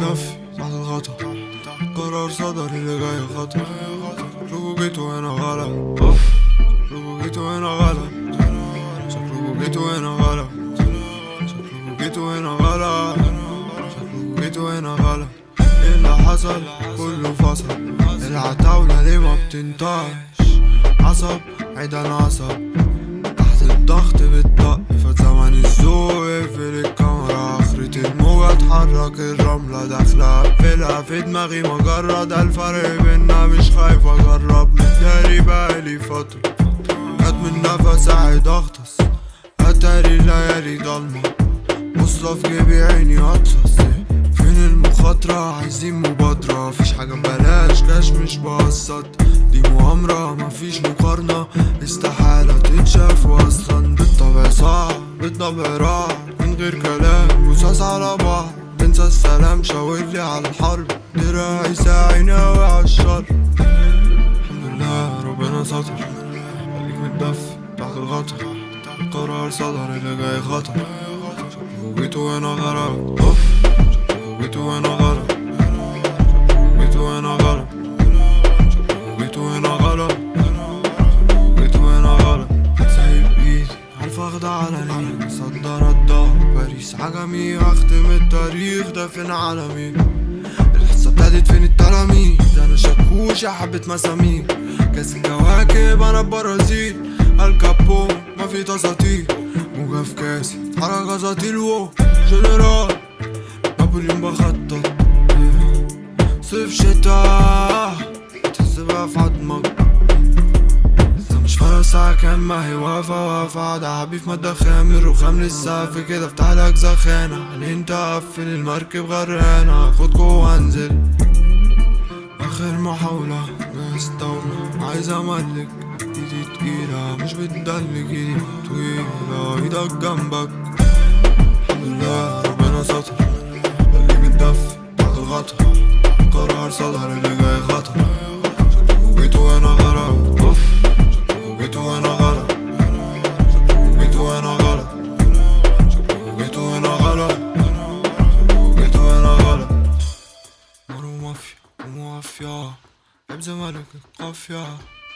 متدفي تحت الغطا قرار صدر اللي جاي خطر شوفوا جيتوا هنا غلط شوفوا جيتوا هنا غلط شكلكوا جيتوا هنا غلط شكلكوا جيتوا هنا غلط شكلكوا جيتوا هنا غلط ايه اللي حصل كله فصل العتاولة ليه ما بتنطقش عصب عيدان عصب تحت الضغط بتطق فزمن الذوق اقفل الكاميرا اخرة الموجة اتحرك الرملة داخلة اقفلها في دماغي مجرد الفرق بينا مش خايف اجرب متداري بقالي فترة خد من نفس قاعد اغطس اتاري الليالي ضلمة وصلة في جيبي عيني اطلس فين المخاطرة عايزين مبادرة مفيش حاجة ببلاش كاش مش بقسط دي مؤامرة مفيش مقارنة استحالة تتشاف اصلا بالطبع صعب بالطبع راح من غير كلام رصاص على بعض بنسى السلام شاورلي على الحرب دراعي ساعي ناوي عالشر الحمد لله ربنا ستر خليك متدفي تحت الغطا قرار صدر اللي جاي خطر وجيتوا هنا غلط أوف. وجيتوا هنا غلط وجيتوا هنا غلط وجيتوا هنا غلط وجيتوا هنا غلط سايب ايدي عالفخدة علني صدر الضهر باريس عجمي اختم التاريخ ده فين عالمي الحصة ابتدت فين التلاميذ انا شكوش يا حبة مسامير كاس الكواكب انا برازيل الكابون ما في تساطيل موجة في كاسي حركة سطيل وو جنرال نابليون بخطط صيف شتا تحسبها في عضمك لسه مش فارقة الساعة كام ما هي واقفة واقفة ده حبيب مادة خام الرخام للسقف كده افتح لك زخانة علي انت قفل المركب غرقانة خد جوه وانزل آخر محاولة جاهز طاولة عايز أملك ايدي تقيلة مش بتدلك ايدي طويلة ايدك جنبك الحمد لله ربنا ستر خليك متدفي تحت الغطا قرار صدر اللي جاي خطر وجيتوا هنا غلط أوف. وجيتوا هنا غلط وجيتوا هنا غلط وجيتوا هنا غلط وجيتوا هنا غلط مرو مافيا ومافيا لابس ملك القافية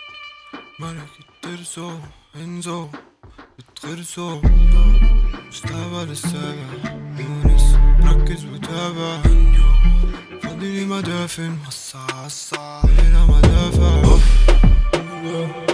ملك الترسو انزو بتغرسو مستقبل السابع يونس ركز وتابع فاضي لي مدافن وسع وسع هنا مدافع